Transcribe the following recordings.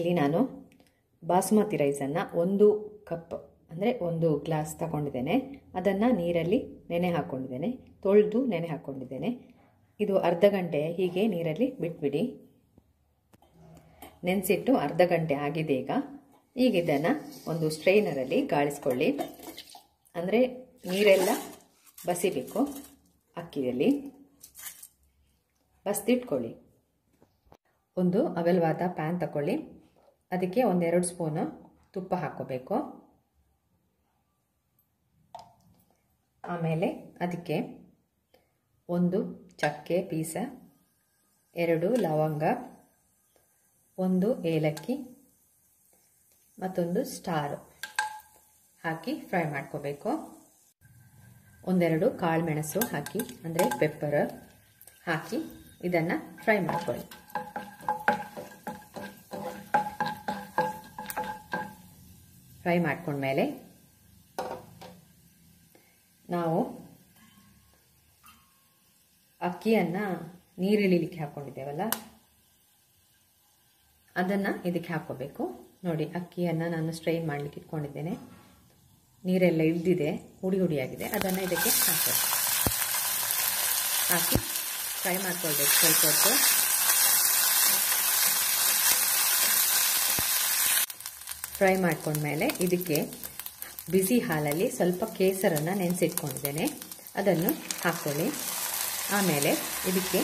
ಇಲ್ಲಿ ನಾನು ಬಾಸುಮತಿ ರೈಸನ್ನು ಒಂದು ಕಪ್ ಅಂದರೆ ಒಂದು ಗ್ಲಾಸ್ ತಗೊಂಡಿದ್ದೇನೆ ಅದನ್ನು ನೀರಲ್ಲಿ ನೆನೆ ಹಾಕ್ಕೊಂಡಿದ್ದೇನೆ ತೊಳೆದು ನೆನೆ ಹಾಕ್ಕೊಂಡಿದ್ದೇನೆ ಇದು ಅರ್ಧ ಗಂಟೆ ಹೀಗೆ ನೀರಲ್ಲಿ ಬಿಟ್ಬಿಡಿ ನೆನೆಸಿಟ್ಟು ಅರ್ಧ ಗಂಟೆ ಆಗಿದೆ ಈಗ ಈಗ ಇದನ್ನು ಒಂದು ಸ್ಟ್ರೈನರಲ್ಲಿ ಗಾಳಿಸ್ಕೊಳ್ಳಿ ಅಂದರೆ ನೀರೆಲ್ಲ ಬಸಿಬೇಕು ಅಕ್ಕಿಯಲ್ಲಿ ಬಸ್ದಿಟ್ಕೊಳ್ಳಿ ಒಂದು ಅಗಲವಾದ ಪ್ಯಾನ್ ತಗೊಳ್ಳಿ ಅದಕ್ಕೆ ಒಂದೆರಡು ಸ್ಪೂನು ತುಪ್ಪ ಹಾಕ್ಕೋಬೇಕು ಆಮೇಲೆ ಅದಕ್ಕೆ ಒಂದು ಚಕ್ಕೆ ಪೀಸ ಎರಡು ಲವಂಗ ಒಂದು ಏಲಕ್ಕಿ ಮತ್ತೊಂದು ಸ್ಟಾರ್ ಹಾಕಿ ಫ್ರೈ ಮಾಡ್ಕೋಬೇಕು ಒಂದೆರಡು ಕಾಳು ಮೆಣಸು ಹಾಕಿ ಅಂದರೆ ಪೆಪ್ಪರ್ ಹಾಕಿ ಇದನ್ನು ಫ್ರೈ ಮಾಡ್ಕೊಳ್ಳಿ ಫ್ರೈ ಮಾಡ್ಕೊಂಡ್ಮೇಲೆ ನಾವು ಅಕ್ಕಿಯನ್ನು ನೀರಿಳಿಲಿಕ್ಕೆ ಹಾಕ್ಕೊಂಡಿದ್ದೇವಲ್ಲ ಅದನ್ನು ಇದಕ್ಕೆ ಹಾಕ್ಕೋಬೇಕು ನೋಡಿ ಅಕ್ಕಿಯನ್ನು ನಾನು ಸ್ಟ್ರೈನ್ ಮಾಡಲಿಕ್ಕೆ ಇಟ್ಕೊಂಡಿದ್ದೇನೆ ನೀರೆಲ್ಲ ಇಳಿದಿದೆ ಹುಡಿ ಹುಡಿಯಾಗಿದೆ ಅದನ್ನು ಇದಕ್ಕೆ ಹಾಕಬೇಕು ಹಾಕಿ ಫ್ರೈ ಮಾಡ್ಕೊಳ್ಬೇಕು ಸ್ವಲ್ಪ ಹೊತ್ತು ಫ್ರೈ ಮಾಡ್ಕೊಂಡ್ಮೇಲೆ ಇದಕ್ಕೆ ಬಿಸಿ ಹಾಲಲ್ಲಿ ಸ್ವಲ್ಪ ಕೇಸರನ್ನು ನೆನೆಸಿಟ್ಕೊಂಡಿದ್ದೇನೆ ಅದನ್ನು ಹಾಕ್ಕೊಳ್ಳಿ ಆಮೇಲೆ ಇದಕ್ಕೆ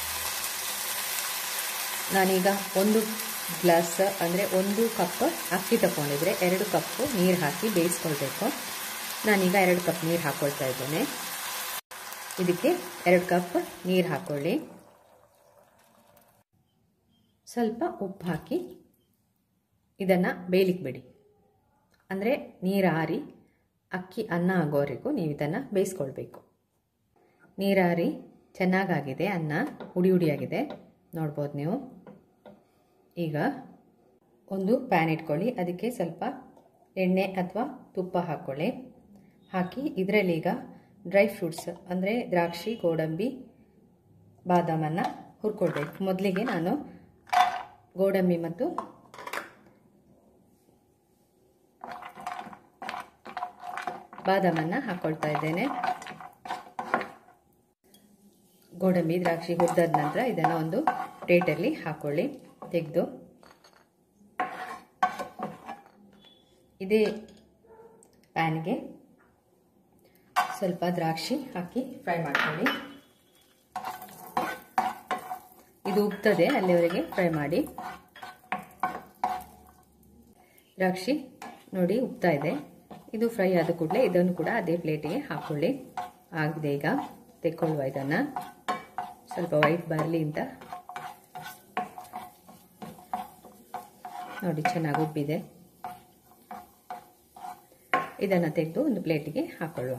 ನಾನೀಗ ಒಂದು ಗ್ಲಾಸ್ ಅಂದರೆ ಒಂದು ಕಪ್ ಅಕ್ಕಿ ತಗೊಂಡಿದ್ರೆ ಎರಡು ಕಪ್ಪು ನೀರು ಹಾಕಿ ಬೇಯಿಸ್ಕೊಳ್ಬೇಕು ನಾನೀಗ ಎರಡು ಕಪ್ ನೀರು ಹಾಕ್ಕೊಳ್ತಾ ಇದ್ದೇನೆ ಇದಕ್ಕೆ ಎರಡು ಕಪ್ ನೀರು ಹಾಕ್ಕೊಳ್ಳಿ ಸ್ವಲ್ಪ ಉಪ್ಪು ಹಾಕಿ ಇದನ್ನು ಬೇಯಲಿಕ್ಕೆ ಬಿಡಿ ಅಂದರೆ ನೀರು ಆರಿ ಅಕ್ಕಿ ಅನ್ನ ಆಗೋವರೆಗೂ ನೀವು ಇದನ್ನು ಬೇಯಿಸ್ಕೊಳ್ಬೇಕು ನೀರಾರಿ ಚೆನ್ನಾಗಾಗಿದೆ ಅನ್ನ ಹುಡಿ ಹುಡಿಯಾಗಿದೆ ನೋಡ್ಬೋದು ನೀವು ಈಗ ಒಂದು ಪ್ಯಾನ್ ಇಟ್ಕೊಳ್ಳಿ ಅದಕ್ಕೆ ಸ್ವಲ್ಪ ಎಣ್ಣೆ ಅಥವಾ ತುಪ್ಪ ಹಾಕ್ಕೊಳ್ಳಿ ಹಾಕಿ ಇದರಲ್ಲಿ ಈಗ ಡ್ರೈ ಫ್ರೂಟ್ಸ್ ಅಂದರೆ ದ್ರಾಕ್ಷಿ ಗೋಡಂಬಿ ಬಾದಾಮನ್ನು ಹುರ್ಕೊಳ್ಬೇಕು ಮೊದಲಿಗೆ ನಾನು ಗೋಡಂಬಿ ಮತ್ತು ಬಾದಾಮನ್ನು ಹಾಕ್ಕೊಳ್ತಾ ಇದ್ದೇನೆ ಗೋಡಂಬಿ ದ್ರಾಕ್ಷಿ ಹುರಿದಾದ ನಂತರ ಇದನ್ನು ಒಂದು ಪ್ಲೇಟಲ್ಲಿ ಹಾಕ್ಕೊಳ್ಳಿ ತೆಗೆದು ಇದೇ ಪ್ಯಾನ್ಗೆ ಸ್ವಲ್ಪ ದ್ರಾಕ್ಷಿ ಹಾಕಿ ಫ್ರೈ ಮಾಡ್ಕೊಳ್ಳಿ ಇದು ಉಬ್ತದೆ ಅಲ್ಲಿವರೆಗೆ ಫ್ರೈ ಮಾಡಿ ದ್ರಾಕ್ಷಿ ನೋಡಿ ಉಬ್ತಾ ಇದೆ ಇದು ಫ್ರೈ ಆದ ಕೂಡಲೇ ಇದನ್ನು ಕೂಡ ಅದೇ ಪ್ಲೇಟಿಗೆ ಹಾಕ್ಕೊಳ್ಳಿ ಆಗಿದೆ ಈಗ ತೆಕ್ಕೊಳ್ಳುವ ಇದನ್ನು ಸ್ವಲ್ಪ ವೈಟ್ ಬರಲಿ ಅಂತ ನೋಡಿ ಚೆನ್ನಾಗಿ ಉಬ್ಬಿದೆ ಇದನ್ನು ತೆಗೆದು ಒಂದು ಪ್ಲೇಟಿಗೆ ಹಾಕೊಳ್ಳುವ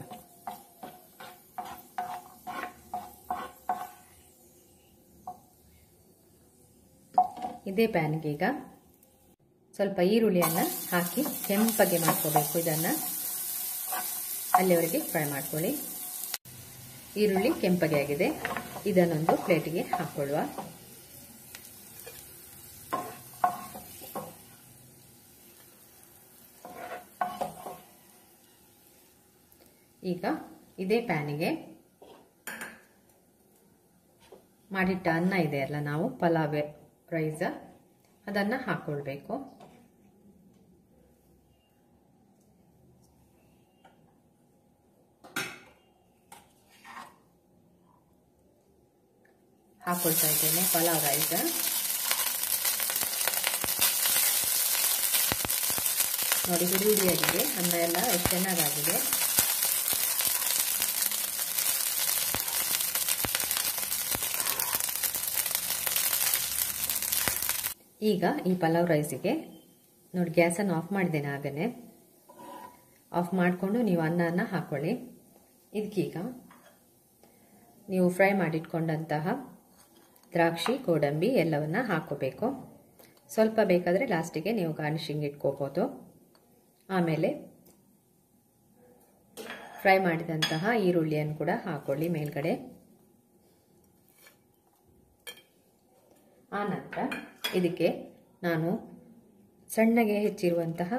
ಇದೇ ಪ್ಯಾನ್ಗೆ ಈಗ ಸ್ವಲ್ಪ ಈರುಳ್ಳಿಯನ್ನು ಹಾಕಿ ಕೆಂಪಗೆ ಮಾಡ್ಕೋಬೇಕು ಇದನ್ನು ಅಲ್ಲಿವರೆಗೆ ಫ್ರೈ ಮಾಡ್ಕೊಳ್ಳಿ ಈರುಳ್ಳಿ ಕೆಂಪಗೆ ಆಗಿದೆ ಇದನ್ನೊಂದು ಪ್ಲೇಟಿಗೆ ಹಾಕೊಳ್ಳುವ ಈಗ ಇದೇ ಪ್ಯಾನಿಗೆ ಮಾಡಿಟ್ಟ ಅನ್ನ ಇದೆಯಲ್ಲ ನಾವು ಪಲಾವ್ ರೈಸ್ ಅದನ್ನು ಹಾಕ್ಕೊಳ್ಬೇಕು ಹಾಕೊಳ್ತಾ ಇದ್ದೇನೆ ಪಲಾವ್ ರೈಸ್ ನೋಡಿ ಹುಡಿ ಹುಡಿಯಾಗಿದೆ ಅನ್ನ ಎಲ್ಲ ಎಷ್ಟು ಚೆನ್ನಾಗಾಗಿದೆ ಈಗ ಈ ಪಲಾವ್ ರೈಸಿಗೆ ನೋಡಿ ಗ್ಯಾಸನ್ನು ಆಫ್ ಮಾಡಿದ್ದೇನೆ ಆಗಲೇ ಆಫ್ ಮಾಡಿಕೊಂಡು ನೀವು ಅನ್ನನ ಹಾಕ್ಕೊಳ್ಳಿ ಇದಕ್ಕೀಗ ನೀವು ಫ್ರೈ ಮಾಡಿಟ್ಕೊಂಡಂತಹ ದ್ರಾಕ್ಷಿ ಗೋಡಂಬಿ ಎಲ್ಲವನ್ನ ಹಾಕೋಬೇಕು ಸ್ವಲ್ಪ ಬೇಕಾದರೆ ಲಾಸ್ಟಿಗೆ ನೀವು ಗಾರ್ನಿಷಿಂಗ್ ಇಟ್ಕೋಬೋದು ಆಮೇಲೆ ಫ್ರೈ ಮಾಡಿದಂತಹ ಈರುಳ್ಳಿಯನ್ನು ಕೂಡ ಹಾಕೊಳ್ಳಿ ಮೇಲ್ಗಡೆ ಆ ನಂತರ ಇದಕ್ಕೆ ನಾನು ಸಣ್ಣಗೆ ಹೆಚ್ಚಿರುವಂತಹ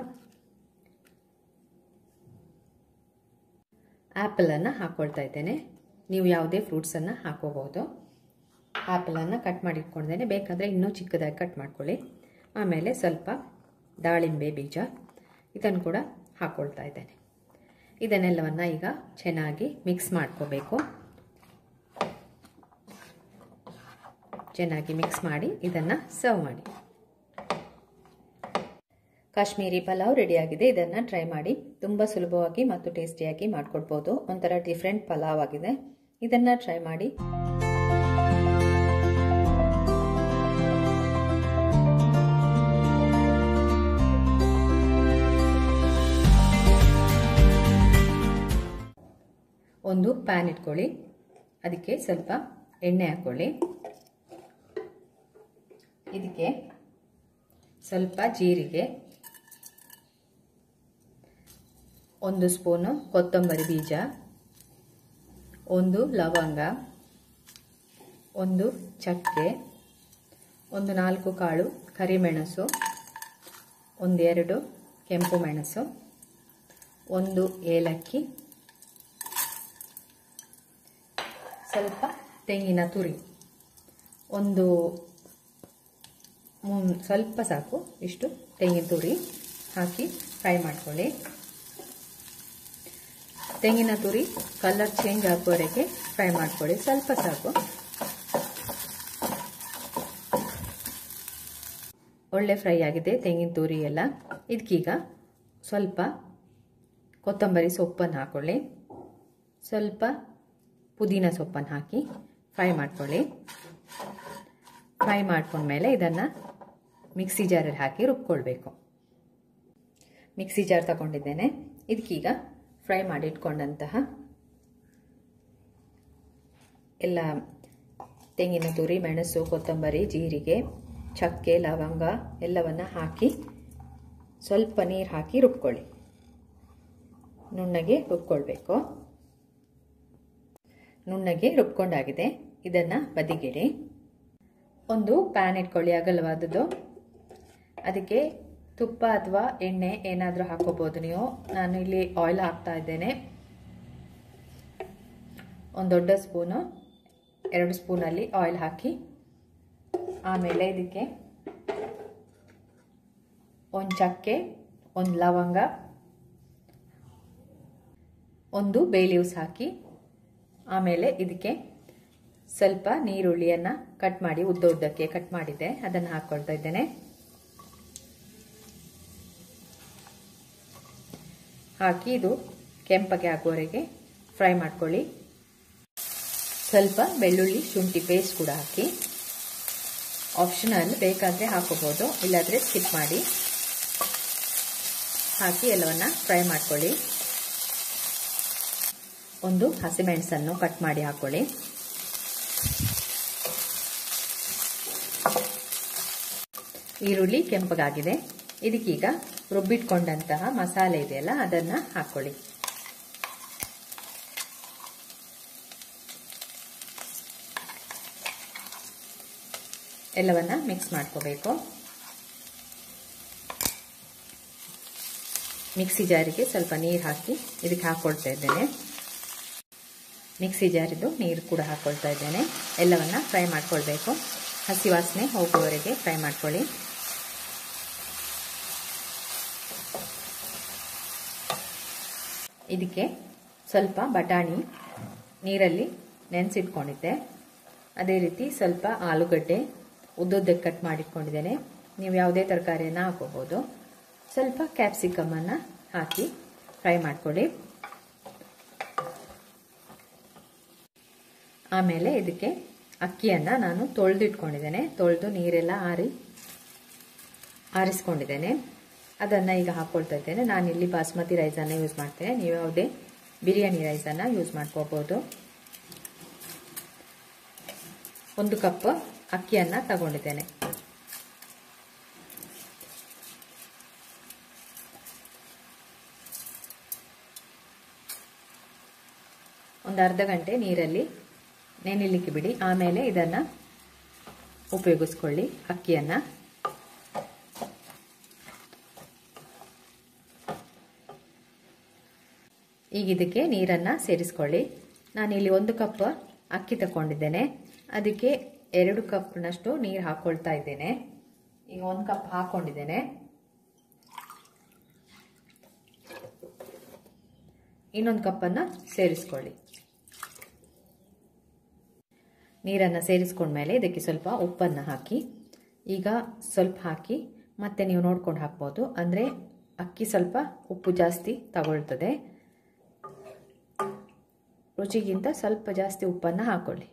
ಆ್ಯಪಲನ್ನು ಹಾಕ್ಕೊಳ್ತಾ ಇದ್ದೇನೆ ನೀವು ಯಾವುದೇ ಫ್ರೂಟ್ಸನ್ನು ಹಾಕೋಬಹುದು ಆ್ಯಪಲನ್ನು ಕಟ್ ಮಾಡಿ ಇಟ್ಕೊಂಡಿದ್ದೇನೆ ಬೇಕಾದರೆ ಇನ್ನೂ ಚಿಕ್ಕದಾಗಿ ಕಟ್ ಮಾಡ್ಕೊಳ್ಳಿ ಆಮೇಲೆ ಸ್ವಲ್ಪ ದಾಳಿಂಬೆ ಬೀಜ ಇದನ್ನು ಕೂಡ ಹಾಕ್ಕೊಳ್ತಾ ಇದ್ದೇನೆ ಇದನ್ನೆಲ್ಲವನ್ನು ಈಗ ಚೆನ್ನಾಗಿ ಮಿಕ್ಸ್ ಮಾಡ್ಕೋಬೇಕು ಚೆನ್ನಾಗಿ ಮಿಕ್ಸ್ ಮಾಡಿ ಇದನ್ನು ಸರ್ವ್ ಮಾಡಿ ಕಾಶ್ಮೀರಿ ಪಲಾವ್ ರೆಡಿಯಾಗಿದೆ ಇದನ್ನು ಟ್ರೈ ಮಾಡಿ ತುಂಬ ಸುಲಭವಾಗಿ ಮತ್ತು ಟೇಸ್ಟಿಯಾಗಿ ಮಾಡ್ಕೊಡ್ಬೋದು ಒಂಥರ ಡಿಫ್ರೆಂಟ್ ಪಲಾವ್ ಆಗಿದೆ ಇದನ್ನು ಟ್ರೈ ಮಾಡಿ ಒಂದು ಪ್ಯಾನ್ ಇಟ್ಕೊಳ್ಳಿ ಅದಕ್ಕೆ ಸ್ವಲ್ಪ ಎಣ್ಣೆ ಹಾಕ್ಕೊಳ್ಳಿ ಇದಕ್ಕೆ ಸ್ವಲ್ಪ ಜೀರಿಗೆ ಒಂದು ಸ್ಪೂನು ಕೊತ್ತಂಬರಿ ಬೀಜ ಒಂದು ಲವಂಗ ಒಂದು ಚಕ್ಕೆ ಒಂದು ನಾಲ್ಕು ಕಾಳು ಕರಿಮೆಣಸು ಒಂದೆರಡು ಕೆಂಪು ಮೆಣಸು ಒಂದು ಏಲಕ್ಕಿ ಸ್ವಲ್ಪ ತೆಂಗಿನ ತುರಿ ಒಂದು ಸ್ವಲ್ಪ ಸಾಕು ಇಷ್ಟು ತೆಂಗಿನ ತುರಿ ಹಾಕಿ ಫ್ರೈ ಮಾಡ್ಕೊಳ್ಳಿ ತೆಂಗಿನ ತುರಿ ಕಲರ್ ಚೇಂಜ್ ಆಗುವವರೆಗೆ ಫ್ರೈ ಮಾಡ್ಕೊಳ್ಳಿ ಸ್ವಲ್ಪ ಸಾಕು ಒಳ್ಳೆ ಫ್ರೈ ಆಗಿದೆ ತೆಂಗಿನ ತುರಿ ಎಲ್ಲ ಇದಕ್ಕೀಗ ಸ್ವಲ್ಪ ಕೊತ್ತಂಬರಿ ಸೊಪ್ಪನ್ನು ಹಾಕ್ಕೊಳ್ಳಿ ಸ್ವಲ್ಪ ಪುದೀನ ಸೊಪ್ಪನ್ನು ಹಾಕಿ ಫ್ರೈ ಮಾಡ್ಕೊಳ್ಳಿ ಫ್ರೈ ಮಾಡ್ಕೊಂಡ್ಮೇಲೆ ಇದನ್ನು ಮಿಕ್ಸಿ ಜಾರಲ್ಲಿ ಹಾಕಿ ರುಬ್ಕೊಳ್ಬೇಕು ಮಿಕ್ಸಿ ಜಾರ್ ತಗೊಂಡಿದ್ದೇನೆ ಇದಕ್ಕೀಗ ಫ್ರೈ ಮಾಡಿಟ್ಕೊಂಡಂತಹ ಎಲ್ಲ ತೆಂಗಿನ ತುರಿ ಮೆಣಸು ಕೊತ್ತಂಬರಿ ಜೀರಿಗೆ ಚಕ್ಕೆ ಲವಂಗ ಎಲ್ಲವನ್ನು ಹಾಕಿ ಸ್ವಲ್ಪ ನೀರು ಹಾಕಿ ರುಬ್ಕೊಳ್ಳಿ ನುಣ್ಣಗೆ ರುಬ್ಕೊಳ್ಬೇಕು ನುಣ್ಣಗೆ ರುಬ್ಕೊಂಡಾಗಿದೆ ಇದನ್ನು ಬದಿಗಿಡಿ ಒಂದು ಪ್ಯಾನ್ ಇಟ್ಕೊಳ್ಳಿ ಅಗಲವಾದದ್ದು ಅದಕ್ಕೆ ತುಪ್ಪ ಅಥವಾ ಎಣ್ಣೆ ಏನಾದರೂ ಹಾಕೋಬೋದು ನೀವು ನಾನು ಇಲ್ಲಿ ಆಯಿಲ್ ಹಾಕ್ತಾ ಇದ್ದೇನೆ ಒಂದು ದೊಡ್ಡ ಸ್ಪೂನು ಎರಡು ಸ್ಪೂನಲ್ಲಿ ಆಯಿಲ್ ಹಾಕಿ ಆಮೇಲೆ ಇದಕ್ಕೆ ಒಂದು ಚಕ್ಕೆ ಒಂದು ಲವಂಗ ಒಂದು ಬೇ ಲೀವ್ಸ್ ಹಾಕಿ ಆಮೇಲೆ ಇದಕ್ಕೆ ಸ್ವಲ್ಪ ನೀರುಳ್ಳಿಯನ್ನು ಕಟ್ ಮಾಡಿ ಉದ್ದ ಉದ್ದಕ್ಕೆ ಕಟ್ ಮಾಡಿದ್ದೆ ಅದನ್ನು ಹಾಕ್ಕೊಳ್ತಾ ಇದ್ದೇನೆ ಹಾಕಿ ಇದು ಕೆಂಪಗೆ ಆಗುವವರೆಗೆ ಫ್ರೈ ಮಾಡ್ಕೊಳ್ಳಿ ಸ್ವಲ್ಪ ಬೆಳ್ಳುಳ್ಳಿ ಶುಂಠಿ ಪೇಸ್ಟ್ ಕೂಡ ಹಾಕಿ ಆಪ್ಷನಲ್ ಬೇಕಾದರೆ ಹಾಕೋಬೋದು ಇಲ್ಲಾದರೆ ಸ್ಕಿಪ್ ಮಾಡಿ ಹಾಕಿ ಎಲ್ಲವನ್ನ ಫ್ರೈ ಮಾಡ್ಕೊಳ್ಳಿ ಒಂದು ಹಸಿಮೆಣಸನ್ನು ಕಟ್ ಮಾಡಿ ಹಾಕೊಳ್ಳಿ ಈರುಳ್ಳಿ ಕೆಂಪಗಾಗಿದೆ ಇದಕ್ಕೀಗ ರುಬ್ಬಿಟ್ಕೊಂಡಂತಹ ಮಸಾಲೆ ಇದೆಯಲ್ಲ ಅದನ್ನು ಹಾಕೊಳ್ಳಿ ಎಲ್ಲವನ್ನ ಮಿಕ್ಸ್ ಮಾಡ್ಕೋಬೇಕು ಮಿಕ್ಸಿ ಜಾರಿಗೆ ಸ್ವಲ್ಪ ನೀರು ಹಾಕಿ ಇದಕ್ಕೆ ಹಾಕ್ಕೊಳ್ತಾ ಇದ್ದೇನೆ ಮಿಕ್ಸಿ ಜಾರಿದ್ದು ನೀರು ಕೂಡ ಹಾಕ್ಕೊಳ್ತಾ ಇದ್ದೇನೆ ಎಲ್ಲವನ್ನ ಫ್ರೈ ಮಾಡ್ಕೊಳ್ಬೇಕು ಹಸಿ ವಾಸನೆ ಹೋಗುವವರೆಗೆ ಫ್ರೈ ಮಾಡ್ಕೊಳ್ಳಿ ಇದಕ್ಕೆ ಸ್ವಲ್ಪ ಬಟಾಣಿ ನೀರಲ್ಲಿ ನೆನೆಸಿಟ್ಕೊಂಡಿದ್ದೆ ಅದೇ ರೀತಿ ಸ್ವಲ್ಪ ಆಲೂಗಡ್ಡೆ ಉದ್ದುದ್ದಕ್ಕೆ ಕಟ್ ಮಾಡಿಟ್ಕೊಂಡಿದ್ದೇನೆ ನೀವು ಯಾವುದೇ ತರಕಾರಿಯನ್ನು ಹಾಕೋಬೋದು ಸ್ವಲ್ಪ ಕ್ಯಾಪ್ಸಿಕಮನ್ನು ಹಾಕಿ ಫ್ರೈ ಮಾಡ್ಕೊಳ್ಳಿ ಆಮೇಲೆ ಇದಕ್ಕೆ ಅಕ್ಕಿಯನ್ನು ನಾನು ತೊಳೆದಿಟ್ಕೊಂಡಿದ್ದೇನೆ ತೊಳೆದು ನೀರೆಲ್ಲ ಆರಿ ಆರಿಸ್ಕೊಂಡಿದ್ದೇನೆ ಅದನ್ನು ಈಗ ಹಾಕ್ಕೊಳ್ತಾ ಇದ್ದೇನೆ ನಾನಿಲ್ಲಿ ಬಾಸ್ಮತಿ ರೈಸನ್ನು ಯೂಸ್ ಮಾಡ್ತೇನೆ ನೀವು ಯಾವುದೇ ಬಿರಿಯಾನಿ ರೈಸನ್ನು ಯೂಸ್ ಮಾಡ್ಕೋಬೋದು ಒಂದು ಕಪ್ ಅಕ್ಕಿಯನ್ನು ತಗೊಂಡಿದ್ದೇನೆ ಒಂದು ಅರ್ಧ ಗಂಟೆ ನೀರಲ್ಲಿ ನೆನೆಲಿಕ್ಕೆ ಬಿಡಿ ಆಮೇಲೆ ಇದನ್ನು ಉಪಯೋಗಿಸ್ಕೊಳ್ಳಿ ಅಕ್ಕಿಯನ್ನು ಈಗ ಇದಕ್ಕೆ ನೀರನ್ನು ಸೇರಿಸ್ಕೊಳ್ಳಿ ನಾನಿಲ್ಲಿ ಒಂದು ಕಪ್ ಅಕ್ಕಿ ತಗೊಂಡಿದ್ದೇನೆ ಅದಕ್ಕೆ ಎರಡು ಕಪ್ನಷ್ಟು ನೀರು ಹಾಕ್ಕೊಳ್ತಾ ಇದ್ದೇನೆ ಈಗ ಒಂದು ಕಪ್ ಹಾಕ್ಕೊಂಡಿದ್ದೇನೆ ಇನ್ನೊಂದು ಕಪ್ಪನ್ನು ಸೇರಿಸ್ಕೊಳ್ಳಿ ನೀರನ್ನು ಸೇರಿಸ್ಕೊಂಡ್ಮೇಲೆ ಇದಕ್ಕೆ ಸ್ವಲ್ಪ ಉಪ್ಪನ್ನು ಹಾಕಿ ಈಗ ಸ್ವಲ್ಪ ಹಾಕಿ ಮತ್ತೆ ನೀವು ನೋಡ್ಕೊಂಡು ಹಾಕ್ಬೋದು ಅಂದರೆ ಅಕ್ಕಿ ಸ್ವಲ್ಪ ಉಪ್ಪು ಜಾಸ್ತಿ ತಗೊಳ್ತದೆ ರುಚಿಗಿಂತ ಸ್ವಲ್ಪ ಜಾಸ್ತಿ ಉಪ್ಪನ್ನು ಹಾಕ್ಕೊಳ್ಳಿ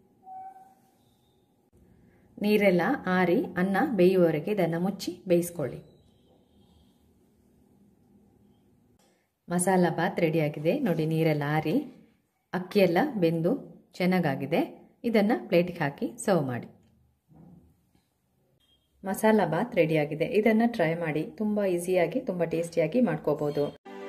ನೀರೆಲ್ಲ ಆರಿ ಅನ್ನ ಬೇಯುವವರೆಗೆ ಇದನ್ನು ಮುಚ್ಚಿ ಬೇಯಿಸ್ಕೊಳ್ಳಿ ಮಸಾಲ ಬಾತ್ ರೆಡಿಯಾಗಿದೆ ನೋಡಿ ನೀರೆಲ್ಲ ಆರಿ ಅಕ್ಕಿಯೆಲ್ಲ ಬೆಂದು ಚೆನ್ನಾಗಾಗಿದೆ ಇದನ್ನು ಪ್ಲೇಟಿಗೆ ಹಾಕಿ ಸರ್ವ್ ಮಾಡಿ ಮಸಾಲ ಬಾತ್ ರೆಡಿಯಾಗಿದೆ ಇದನ್ನು ಟ್ರೈ ಮಾಡಿ ತುಂಬ ಈಸಿಯಾಗಿ ತುಂಬ ಟೇಸ್ಟಿಯಾಗಿ ಮಾಡ್ಕೋಬೋದು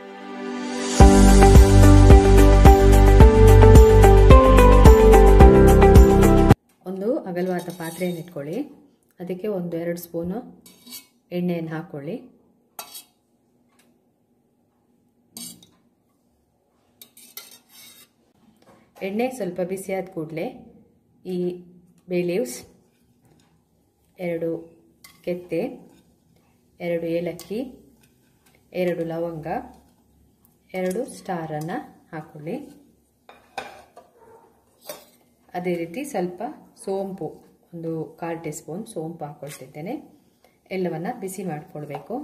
ಒಂದು ಅಗಲವಾದ ಪಾತ್ರೆಯನ್ನು ಇಟ್ಕೊಳ್ಳಿ ಅದಕ್ಕೆ ಒಂದು ಎರಡು ಸ್ಪೂನು ಎಣ್ಣೆಯನ್ನು ಹಾಕ್ಕೊಳ್ಳಿ ಎಣ್ಣೆ ಸ್ವಲ್ಪ ಬಿಸಿಯಾದ ಕೂಡಲೇ ಈ ಬೇ ಲೀವ್ಸ್ ಎರಡು ಕೆತ್ತೆ ಎರಡು ಏಲಕ್ಕಿ ಎರಡು ಲವಂಗ ಎರಡು ಸ್ಟಾರನ್ನು ಹಾಕ್ಕೊಳ್ಳಿ ಅದೇ ರೀತಿ ಸ್ವಲ್ಪ ಸೋಂಪು ಒಂದು ಕಾಲು ಟೀ ಸ್ಪೂನ್ ಸೋಂಪು ಹಾಕ್ಕೊಳ್ತಿದ್ದೇನೆ ಎಲ್ಲವನ್ನು ಬಿಸಿ ಮಾಡಿಕೊಳ್ಬೇಕು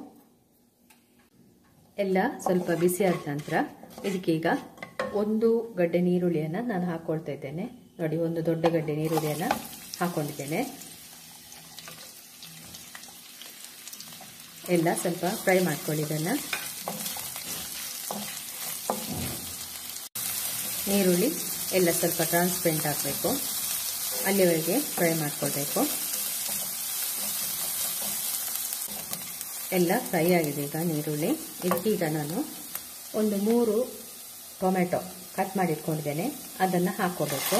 ಎಲ್ಲ ಸ್ವಲ್ಪ ಬಿಸಿಯಾದ ನಂತರ ಇದಕ್ಕೀಗ ಒಂದು ಗಡ್ಡೆ ನೀರುಳ್ಳಿಯನ್ನು ನಾನು ಹಾಕ್ಕೊಳ್ತಾ ಇದ್ದೇನೆ ನೋಡಿ ಒಂದು ದೊಡ್ಡ ಗಡ್ಡೆ ನೀರುಳ್ಳಿಯನ್ನು ಹಾಕ್ಕೊಂಡಿದ್ದೇನೆ ಎಲ್ಲ ಸ್ವಲ್ಪ ಫ್ರೈ ಮಾಡ್ಕೊಳ್ಳಿ ಇದನ್ನು ನೀರುಳ್ಳಿ ಎಲ್ಲ ಸ್ವಲ್ಪ ಟ್ರಾನ್ಸ್ಪರೆಂಟ್ ಆಗಬೇಕು ಅಲ್ಲಿವರೆಗೆ ಫ್ರೈ ಮಾಡ್ಕೊಳ್ಬೇಕು ಎಲ್ಲ ಫ್ರೈ ಆಗಿದೆ ಈಗ ನೀರುಳ್ಳಿ ಇದಕ್ಕೀಗ ನಾನು ಒಂದು ಮೂರು ಟೊಮೆಟೊ ಕಟ್ ಮಾಡಿ ಇಟ್ಕೊಂಡಿದ್ದೇನೆ ಅದನ್ನು ಹಾಕ್ಕೋಬೇಕು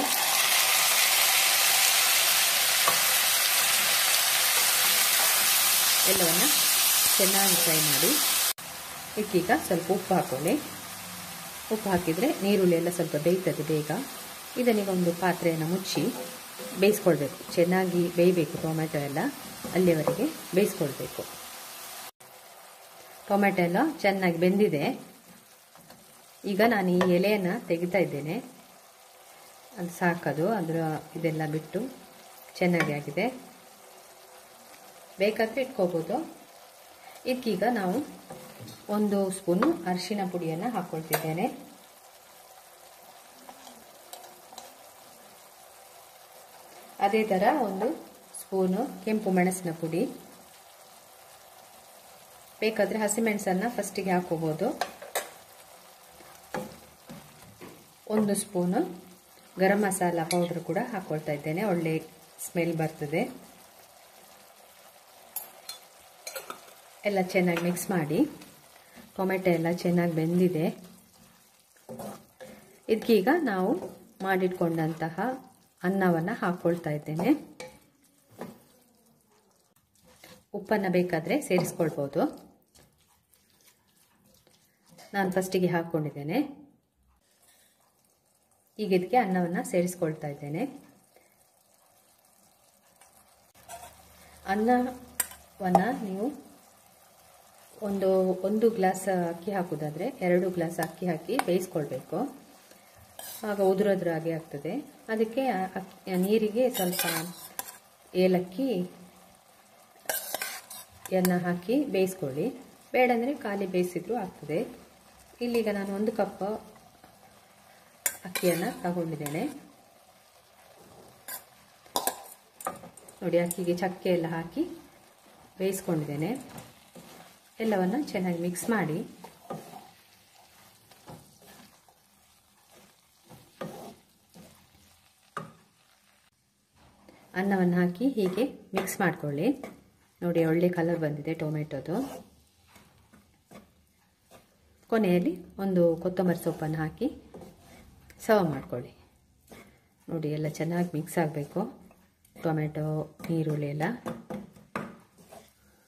ಎಲ್ಲವನ್ನು ಚೆನ್ನಾಗಿ ಫ್ರೈ ಮಾಡಿ ಇದಕ್ಕೀಗ ಸ್ವಲ್ಪ ಉಪ್ಪು ಹಾಕ್ಕೊಳ್ಳಿ ಉಪ್ಪು ಹಾಕಿದರೆ ನೀರುಳ್ಳಿ ಎಲ್ಲ ಸ್ವಲ್ಪ ಬೇಯ್ತದೆ ಬೇಗ ಇದನ್ನೀಗ ಒಂದು ಪಾತ್ರೆಯನ್ನು ಮುಚ್ಚಿ ಬೇಯಿಸ್ಕೊಳ್ಬೇಕು ಚೆನ್ನಾಗಿ ಬೇಯಬೇಕು ಟೊಮೆಟೊ ಎಲ್ಲ ಅಲ್ಲಿವರೆಗೆ ಬೇಯಿಸ್ಕೊಳ್ಬೇಕು ಟೊಮೆಟೊ ಎಲ್ಲ ಚೆನ್ನಾಗಿ ಬೆಂದಿದೆ ಈಗ ನಾನು ಈ ಎಲೆಯನ್ನು ತೆಗಿತಾ ಇದ್ದೇನೆ ಅದು ಸಾಕದು ಅದರ ಇದೆಲ್ಲ ಬಿಟ್ಟು ಚೆನ್ನಾಗಿ ಆಗಿದೆ ಬೇಕಾದರೆ ಇಟ್ಕೋಬೋದು ಇದಕ್ಕೀಗ ನಾವು ಒಂದು ಸ್ಪೂನು ಅರಿಶಿನ ಪುಡಿಯನ್ನು ಹಾಕ್ಕೊಳ್ತಿದ್ದೇನೆ ಅದೇ ಥರ ಒಂದು ಸ್ಪೂನು ಕೆಂಪು ಮೆಣಸಿನ ಪುಡಿ ಬೇಕಾದರೆ ಹಸಿಮೆಣಸನ್ನು ಫಸ್ಟಿಗೆ ಹಾಕೋಬೋದು ಒಂದು ಸ್ಪೂನು ಗರಂ ಮಸಾಲ ಪೌಡರ್ ಕೂಡ ಹಾಕ್ಕೊಳ್ತಾ ಇದ್ದೇನೆ ಒಳ್ಳೆ ಸ್ಮೆಲ್ ಬರ್ತದೆ ಎಲ್ಲ ಚೆನ್ನಾಗಿ ಮಿಕ್ಸ್ ಮಾಡಿ ಟೊಮೆಟೊ ಎಲ್ಲ ಚೆನ್ನಾಗಿ ಬೆಂದಿದೆ ಇದಕ್ಕೀಗ ನಾವು ಮಾಡಿಟ್ಕೊಂಡಂತಹ ಅನ್ನವನ್ನು ಹಾಕ್ಕೊಳ್ತಾ ಇದ್ದೇನೆ ಉಪ್ಪನ್ನು ಬೇಕಾದರೆ ಸೇರಿಸ್ಕೊಳ್ಬೋದು ನಾನು ಫಸ್ಟಿಗೆ ಹಾಕ್ಕೊಂಡಿದ್ದೇನೆ ಈಗ ಇದಕ್ಕೆ ಅನ್ನವನ್ನು ಸೇರಿಸ್ಕೊಳ್ತಾ ಇದ್ದೇನೆ ಅನ್ನವನ್ನು ನೀವು ಒಂದು ಒಂದು ಗ್ಲಾಸ್ ಅಕ್ಕಿ ಹಾಕೋದಾದರೆ ಎರಡು ಗ್ಲಾಸ್ ಅಕ್ಕಿ ಹಾಕಿ ಬೇಯಿಸ್ಕೊಳ್ಬೇಕು ಆಗ ಉದುರೋದ್ರಾಗೆ ಆಗ್ತದೆ ಅದಕ್ಕೆ ನೀರಿಗೆ ಸ್ವಲ್ಪ ಏಲಕ್ಕಿ ಎನ್ನ ಹಾಕಿ ಬೇಯಿಸ್ಕೊಳ್ಳಿ ಬೇಡಂದರೆ ಖಾಲಿ ಬೇಯಿಸಿದ್ರು ಆಗ್ತದೆ ಇಲ್ಲೀಗ ನಾನು ಒಂದು ಕಪ್ ಅಕ್ಕಿಯನ್ನು ತಗೊಂಡಿದ್ದೇನೆ ನೋಡಿ ಅಕ್ಕಿಗೆ ಚಕ್ಕೆ ಎಲ್ಲ ಹಾಕಿ ಬೇಯಿಸ್ಕೊಂಡಿದ್ದೇನೆ ಎಲ್ಲವನ್ನು ಚೆನ್ನಾಗಿ ಮಿಕ್ಸ್ ಮಾಡಿ ಅನ್ನವನ್ನು ಹಾಕಿ ಹೀಗೆ ಮಿಕ್ಸ್ ಮಾಡ್ಕೊಳ್ಳಿ ನೋಡಿ ಒಳ್ಳೆ ಕಲರ್ ಬಂದಿದೆ ಟೊಮೆಟೊದು ಕೊನೆಯಲ್ಲಿ ಒಂದು ಕೊತ್ತಂಬರಿ ಸೊಪ್ಪನ್ನು ಹಾಕಿ ಸರ್ವ್ ಮಾಡ್ಕೊಳ್ಳಿ ನೋಡಿ ಎಲ್ಲ ಚೆನ್ನಾಗಿ ಮಿಕ್ಸ್ ಆಗಬೇಕು ಟೊಮೆಟೊ ಈರುಳ್ಳಿ ಎಲ್ಲ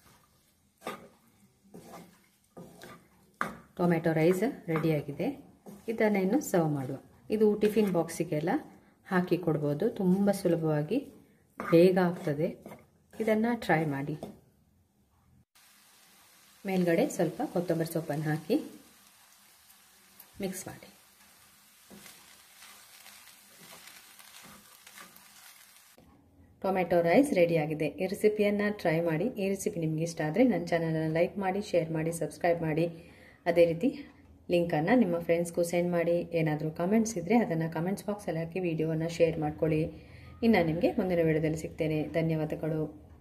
ಟೊಮೆಟೊ ರೈಸ್ ರೆಡಿಯಾಗಿದೆ ಇದನ್ನೇನು ಸರ್ವ್ ಮಾಡುವ ಇದು ಟಿಫಿನ್ ಬಾಕ್ಸಿಗೆಲ್ಲ ಹಾಕಿ ಕೊಡ್ಬೋದು ತುಂಬ ಸುಲಭವಾಗಿ ಬೇಗ ಆಗ್ತದೆ ಇದನ್ನು ಟ್ರೈ ಮಾಡಿ ಮೇಲ್ಗಡೆ ಸ್ವಲ್ಪ ಕೊತ್ತಂಬರಿ ಸೊಪ್ಪನ್ನು ಹಾಕಿ ಮಿಕ್ಸ್ ಮಾಡಿ ಟೊಮೆಟೊ ರೈಸ್ ರೆಡಿಯಾಗಿದೆ ಈ ರೆಸಿಪಿಯನ್ನು ಟ್ರೈ ಮಾಡಿ ಈ ರೆಸಿಪಿ ನಿಮಗೆ ಇಷ್ಟ ಆದರೆ ನನ್ನ ಚಾನಲನ್ನು ಲೈಕ್ ಮಾಡಿ ಶೇರ್ ಮಾಡಿ ಸಬ್ಸ್ಕ್ರೈಬ್ ಮಾಡಿ ಅದೇ ರೀತಿ ಲಿಂಕನ್ನು ನಿಮ್ಮ ಫ್ರೆಂಡ್ಸ್ಗೂ ಸೆಂಡ್ ಮಾಡಿ ಏನಾದರೂ ಕಮೆಂಟ್ಸ್ ಇದ್ದರೆ ಅದನ್ನು ಕಮೆಂಟ್ಸ್ ಬಾಕ್ಸಲ್ಲಿ ಹಾಕಿ ವಿಡಿಯೋವನ್ನು ಶೇರ್ ಮಾಡ್ಕೊಳ್ಳಿ ಇನ್ನು ನಿಮಗೆ ಮುಂದಿನ ವಿಡಿಯೋದಲ್ಲಿ ಸಿಗ್ತೇನೆ ಧನ್ಯವಾದಗಳು